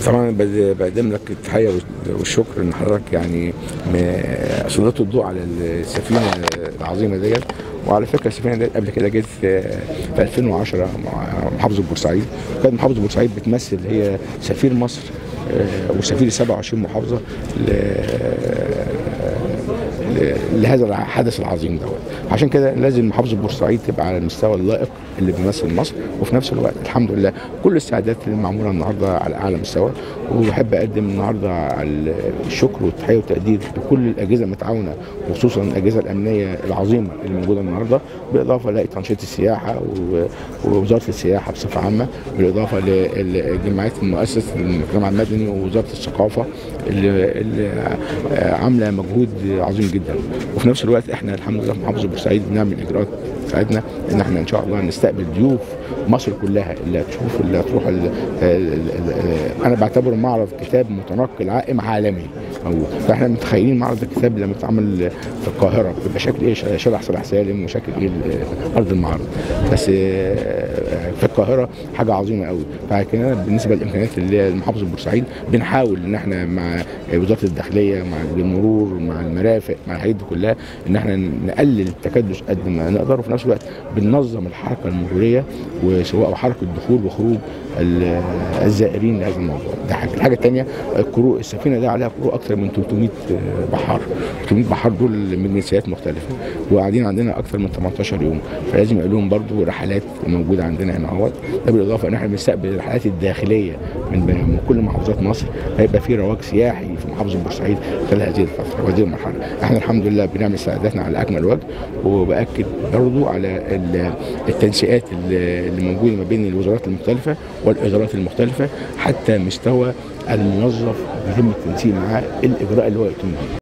طبعا بد- بقدم لك التحيه والشكر ان حضرتك يعني م- سلطت الضوء على السفينه العظيمه ديت وعلى فكره السفينه ديت قبل كده جت في في 2010 مع محافظه بورسعيد كانت محافظه بورسعيد بتمثل هي سفير مصر آه، وسفير 27 محافظه ل- ل- لهذا الحدث العظيم دوت عشان كده لازم محافظه بورسعيد تبقى على المستوى اللائق اللي بيمثل مصر وفي نفس الوقت الحمد لله كل الاستعدادات اللي معموله النهارده على اعلى مستوى وبحب اقدم النهارده على الشكر والتحيه والتقدير لكل الاجهزه المتعاونه وخصوصا الاجهزه الامنيه العظيمه اللي موجوده النهارده بالاضافه لتنشيط السياحه و- ووزاره السياحه بصفه عامه بالاضافه للجمعيات المؤسسه المجتمع المدني ووزاره الثقافه اللي, اللي عامله مجهود عظيم جدا وفي نفس الوقت احنا الحمد لله في محافظه بورسعيد بنعمل اجراءات تساعدنا ان احنا ان شاء الله نستقبل ضيوف مصر كلها اللي هتشوف اللي هتروح ال ال ال انا بعتبره معرض كتاب متنقل عائم عالمي موجود فاحنا متخيلين معرض الكتاب لما يتعمل في القاهره بيبقى شكل ايه شارع صلاح سالم وشكل ايه ارض المعرض بس في القاهره حاجه عظيمه قوي فكده بالنسبه للامكانيات اللي هي محافظه بورسعيد بنحاول ان احنا مع وزاره الداخليه مع المرور مع المرافق مع الحاجات دي كلها ان احنا نقلل التكدس قد ما نقدر وفي نفس الوقت بننظم الحركه المروريه وسواء حركه دخول وخروج ال- الزائرين لهذا الموضوع ده حاجه الحاجه الثانيه الكرو السفينه دي عليها كرو اكثر من 300 بحار 300 بحار دول من جنسيات مختلفه وقاعدين عندنا اكثر من 18 يوم فلازم يبقى لهم برضه رحلات موجوده عندنا هنا اهوت ده بالاضافه ان احنا بنستقبل الرحلات الداخليه من من كل محافظات مصر هيبقى في رواج سياحي في محافظه بورسعيد خلال هذه الفتره وهذه المرحله احنا الحمد لله بنعمل استعداداتنا على اكمل وجه وباكد برضه على ال- التنسيقات اللي اللي موجوده ما بين الوزارات المختلفه والادارات المختلفه حتى مستوى الموظف بيتم التنسيق معاه الاجراء اللي هو يتم بيه